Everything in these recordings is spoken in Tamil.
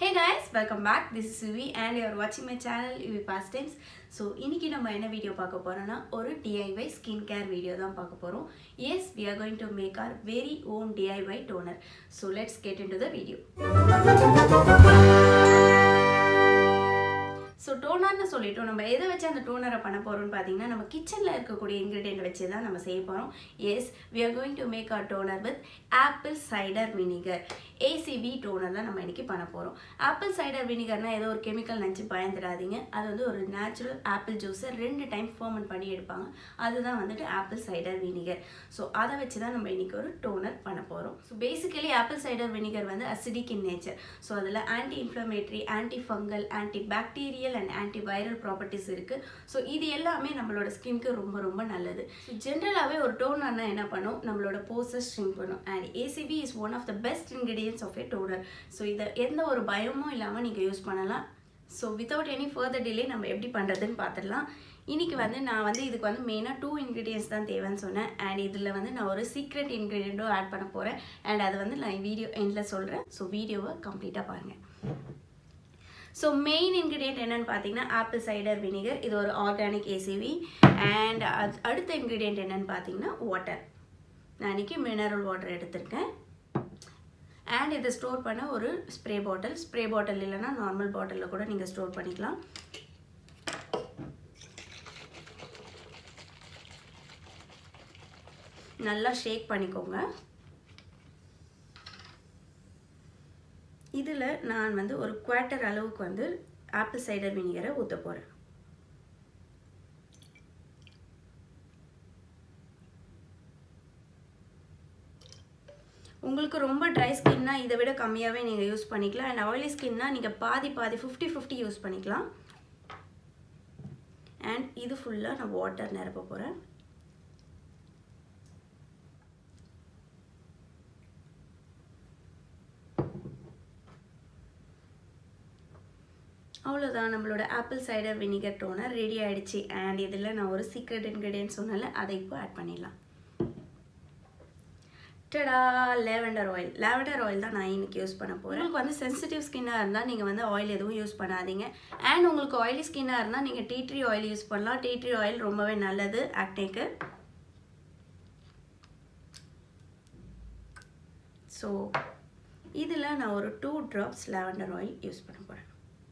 hey guys welcome back this is Yuvi and you're வாட்சிங் my channel Yuvi pastimes so இன்னைக்கு நம்ம என்ன வீடியோ பார்க்க போறோம்னா ஒரு டிஐஒய் ஸ்கின் கேர் வீடியோ தான் பார்க்க போகிறோம் yes we are going to make our very own DIY toner so let's get into the video so டோனர்னு சொல்லிட்டோம் நம்ம எதை வச்சு அந்த டோனரை பண்ண போகிறோம்னு பார்த்தீங்கன்னா நம்ம கிச்சனில் இருக்கக்கூடிய இன்க்ரீடியன்ட் வச்சு தான் நம்ம செய்ய போகிறோம் yes we are going to make our toner with apple cider vinegar ACV toner தான் நம்ம இன்னைக்கு பண்ண போகிறோம் ஆப்பிள் சைடர் வினிகர்னால் ஏதோ ஒரு கெமிக்கல் நினச்சி பயந்துடாதீங்க அது வந்து ஒரு நேச்சுரல் ஆப்பிள் ஜூஸை ரெண்டு டைம் ஃபர்மெண்ட் பண்ணி எடுப்பாங்க அதுதான் வந்துட்டு ஆப்பிள் சைடர் வினிகர் ஸோ அதை வச்சு தான் நம்ம இன்னைக்கு ஒரு டோனர் பண்ண போகிறோம் so basically apple cider vinegar வந்து அசிடிக் இன் நேச்சர் ஸோ அதில் anti inflammatory anti fungal anti bacterial and anti viral properties இருக்குது ஸோ இது எல்லாமே நம்மளோட ஸ்கின்க்கு ரொம்ப ரொம்ப நல்லது ஸோ ஜென்ரலாகவே ஒரு டோனர்னா என்ன பண்ணும் நம்மளோட போசஸ் ஷ்ரிங்க் பண்ணும் and ACV is one of the best ingredients of a toner so இதை எந்த ஒரு பயமும் இல்லாமல் நீங்கள் யூஸ் பண்ணலாம் so without any further delay நம்ம எப்படி பண்ணுறதுன்னு பார்த்துடலாம் இன்றைக்கி வந்து நான் வந்து இதுக்கு வந்து மெயினாக டூ இன்க்ரீடியன்ஸ் தான் தேவைன்னு சொன்னேன் அண்ட் இதில் வந்து நான் ஒரு சீக்ரெட் இன்க்ரீடியண்ட்டும் ஆட் பண்ண போகிறேன் அண்ட் அது வந்து நான் வீடியோ எண்டில் சொல்கிறேன் ஸோ வீடியோவை கம்ப்ளீட்டாக பாருங்கள் ஸோ மெயின் இன்க்ரீடியன்ட் என்னென்னு பார்த்தீங்கன்னா ஆப்பிள் சைடர் வினிகர் இது ஒரு ஆர்கானிக் ஏசிவி அண்ட் அது அடுத்த இன்க்ரீடியன்ட் என்னென்னு பார்த்தீங்கன்னா வாட்டர் நான் இன்றைக்கி மினரல் வாட்டர் எடுத்திருக்கேன் அண்ட் இதை ஸ்டோர் பண்ண ஒரு ஸ்ப்ரே பாட்டில் ஸ்ப்ரே பாட்டில் இல்லைன்னா நார்மல் பாட்டிலில் கூட நீங்கள் ஸ்டோர் பண்ணிக்கலாம் நல்லா ஷேக் பண்ணிக்கோங்க இதில் நான் வந்து ஒரு குவார்ட்டர் அளவுக்கு வந்து ஆப்பிள் சைடர் வினிகரை ஊற்ற போகிறேன் உங்களுக்கு ரொம்ப ட்ரை ஸ்கின்னா இதை விட கம்மியாகவே நீங்கள் யூஸ் பண்ணிக்கலாம் அண்ட் ஆயிலி ஸ்கின்னா நீங்கள் பாதி பாதி ஃபிஃப்டி ஃபிஃப்டி யூஸ் பண்ணிக்கலாம் அண்ட் இது ஃபுல்லாக நான் வாட்டர் நிரப்ப போகிறேன் அவ்வளோதான் நம்மளோட apple cider vinegar toner ready ஆகிடுச்சு அண்ட் இதில் நான் ஒரு சீக்ரெட் இன்க்ரீடியன்ட் சொன்னால அதை இப்போ ஆட் பண்ணிடலாம் டடா லேவெண்டர் ஆயில் லேவெண்டர் ஆயில் தான் நான் இன்னைக்கு யூஸ் பண்ண போகிறேன் உங்களுக்கு வந்து சென்சிட்டிவ் ஸ்கின்னாக இருந்தால் நீங்கள் வந்து ஆயில் எதுவும் யூஸ் பண்ணாதீங்க அண்ட் உங்களுக்கு ஆயிலி ஸ்கின்னாக இருந்தால் நீங்கள் டீ ட்ரீ ஆயில் யூஸ் பண்ணலாம் டீ ட்ரீ ஆயில் ரொம்பவே நல்லது ஆக்னேக்கு ஸோ இதில் நான் ஒரு two drops lavender oil use பண்ண போகிறேன்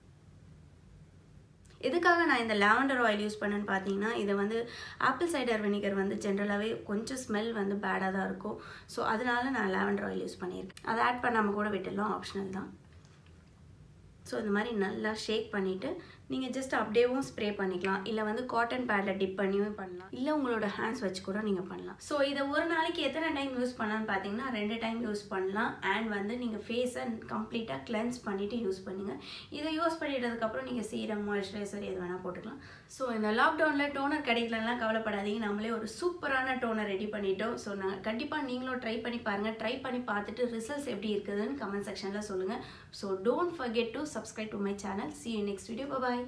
எதுக்காக நான் இந்த லாவெண்டர் ஆயில் யூஸ் பண்ணேன்னு பார்த்தீங்கன்னா இது வந்து ஆப்பிள் சைடர் வினிகர் வந்து ஜென்ரலாகவே கொஞ்சம் ஸ்மெல் வந்து பேடாக தான் இருக்கும் ஸோ அதனால நான் லாவெண்டர் ஆயில் யூஸ் பண்ணியிருக்கேன் அதை ஆட் பண்ணாமல் கூட விட்டுடலாம் ஆப்ஷனல் தான் ஸோ இந்த மாதிரி நல்லா ஷேக் பண்ணிவிட்டு நீங்கள் ஜஸ்ட் அப்படியேவும் ஸ்ப்ரே பண்ணிக்கலாம் இல்லை வந்து காட்டன் பேடில் டிப் பண்ணியும் பண்ணலாம் இல்லை உங்களோட ஹேண்ட்ஸ் வச்சு கூட நீங்கள் பண்ணலாம் ஸோ இதை ஒரு நாளைக்கு எத்தனை டைம் யூஸ் பண்ணலான்னு பார்த்தீங்கன்னா ரெண்டு டைம் யூஸ் பண்ணலாம் அண்ட் வந்து நீங்கள் ஃபேஸை கம்ப்ளீட்டாக கிளென்ஸ் பண்ணிவிட்டு யூஸ் பண்ணுங்கள் இதை யூஸ் பண்ணிட்டதுக்கப்புறம் நீங்கள் சீரம் மாய்ஸ்சரைசர் எது வேணால் போட்டுக்கலாம் ஸோ இந்த லாக்டவுனில் டோனர் கிடைக்கலலாம் கவலைப்படாதீங்க நம்மளே ஒரு சூப்பரான டோனர் ரெடி பண்ணிட்டோம் ஸோ நான் கண்டிப்பாக நீங்களும் ட்ரை பண்ணி பாருங்கள் ட்ரை பண்ணி பார்த்துட்டு ரிசல்ட்ஸ் எப்படி இருக்குதுன்னு கமெண்ட் செக்ஷனில் சொல்லுங்கள் so don't forget to subscribe to my channel see you next video bye